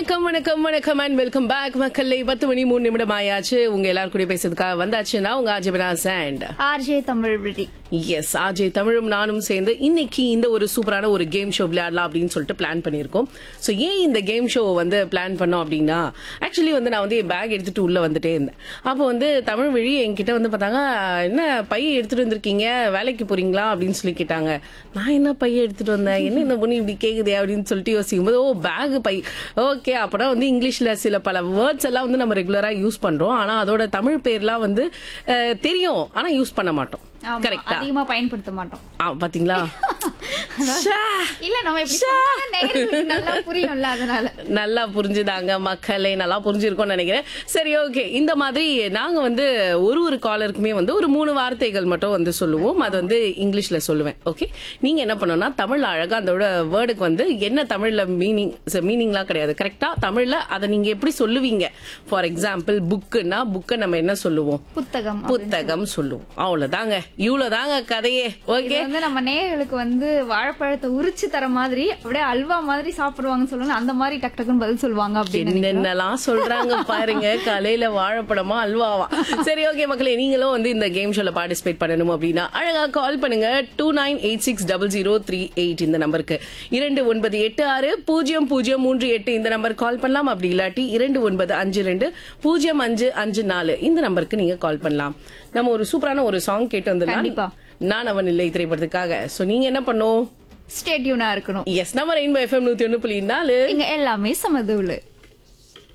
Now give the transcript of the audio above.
வணக்கம் வணக்கம் வணக்கம் அண்ட் வெல்கம் பேக் மக்களே பத்து மணி மூணு நிமிடம் ஆயாச்சு உங்க எல்லாரும் கூட பேசுறதுக்காக வந்தாச்சுன்னா உங்க ஆஜிபனா சாண்ட் ஆர்ஜே தமிழ் விழி எஸ் ஆஜய் தமிழும் நானும் சேர்ந்து இன்னைக்கு இந்த ஒரு சூப்பரான ஒரு கேம் ஷோ விளையாடலாம் அப்படின்னு சொல்லிட்டு பிளான் பண்ணியிருக்கோம் ஸோ ஏன் இந்த கேம் ஷோ வந்து பிளான் பண்ணோம் அப்படின்னா ஆக்சுவலி வந்து நான் வந்து என் பேக் எடுத்துட்டு உள்ள வந்துட்டே இருந்தேன் அப்போ வந்து தமிழ் வழி என்கிட்ட வந்து பார்த்தாங்க என்ன பைய எடுத்துட்டு வந்திருக்கீங்க வேலைக்கு போறீங்களா அப்படின்னு சொல்லி கேட்டாங்க நான் என்ன பைய எடுத்துட்டு வந்தேன் என்ன இந்த பொண்ணு இப்படி கேக்குதே அப்படின்னு சொல்லிட்டு யோசிக்கும் போது ஓ பேக் பை ஓகே அப்பனா வந்து இங்கிலீஷ்ல சில பல வேர்ட்ஸ் எல்லாம் வந்து நம்ம ரெகுலரா யூஸ் பண்றோம் ஆனா அதோட தமிழ் பேர்லாம் வந்து அஹ், தெரியும் ஆனா யூஸ் பண்ண மாட்டோம் ஆமா, கரெக்டா அதிகமா பயன்படுத்த மாட்டோம் ஆ, பாத்தீங்களா ச்சே. இல்ல நம்ம இப்படி சொன்னா நேயர்களுக்கு நல்லா புரியும்ல அதனால நல்லா புரிஞ்சுதாங்க மக்களே நல்லா புரிஞ்சிருக்கும்னு நினைக்கிறேன் சரி ஓகே இந்த மாதிரி நாங்க வந்து ஒரு ஒரு காலருக்குமே வந்து ஒரு மூணு வார்த்தைகள் மட்டும் வந்து சொல்லுவோம் அது வந்து இங்கிலீஷ்ல சொல்லுவேன் ஓகே நீங்க என்ன பண்ணணும்னா தமிழ்ல அழகா அதோட வேர்டுக்கு வந்து என்ன தமிழ்ல மீனிங் மீனிங்லாம் கிடையாது கரெக்டா தமிழ்ல அதை நீங்க எப்படி சொல்லுவீங்க ஃபார் எக்ஸாம்பிள் புக்குன்னா புக்கை நம்ம என்ன சொல்லுவோம் புத்தகம் புத்தகம் சொல்லுவோம் அவ்வளவுதாங்க இவ்வளவுதாங்க கதையே இது ஓகே வந்து நம்ம நேயர்களுக்கு வந்து வாழைப்பழத்தை உரிச்சு தர மாதிரி அப்படியே அல்வா மாதிரி சாப்பிடுவாங்கன்னு சொல்லணும் அந்த மாதிரி டக்கு டக்குன்னு பதில் சொல்லுவாங்க அப்படின்னு என்னென்னலாம் சொல்றாங்க பாருங்க காலையில வாழைப்பழமா அல்வாவா சரி ஓகே மக்களே நீங்களும் வந்து இந்த கேம் ஷோல பார்ட்டிசிபேட் பண்ணணும் அப்படின்னா அழகா கால் பண்ணுங்க two nine eight six double zero three eight இந்த நம்பருக்கு இரண்டு ஒன்பது எட்டு ஆறு பூஜ்ஜியம் பூஜ்ஜியம் மூன்று எட்டு இந்த நம்பர் கால் பண்ணலாம் அப்படி இல்லாட்டி இரண்டு ஒன்பது அஞ்சு ரெண்டு பூஜ்ஜியம் அஞ்சு அஞ்சு நாலு இந்த நம்பருக்கு நீங்க கால் பண்ணலாம் நம்ம ஒரு சூப்பரான ஒரு சாங் கேட்டு கண்டிப்பா. வந்துடலாம் நான் அவன் இல்லை திரைப்படத்துக்காக சோ நீங்க என்ன பண்ணும் ஸ்டேட்யூனா இருக்கணும் எஸ் நம்ம ரெயின்போ எஃப்எம் நூத்தி ஒண்ணு புள்ளி நாலு இங்க எல்லாமே சமதூளு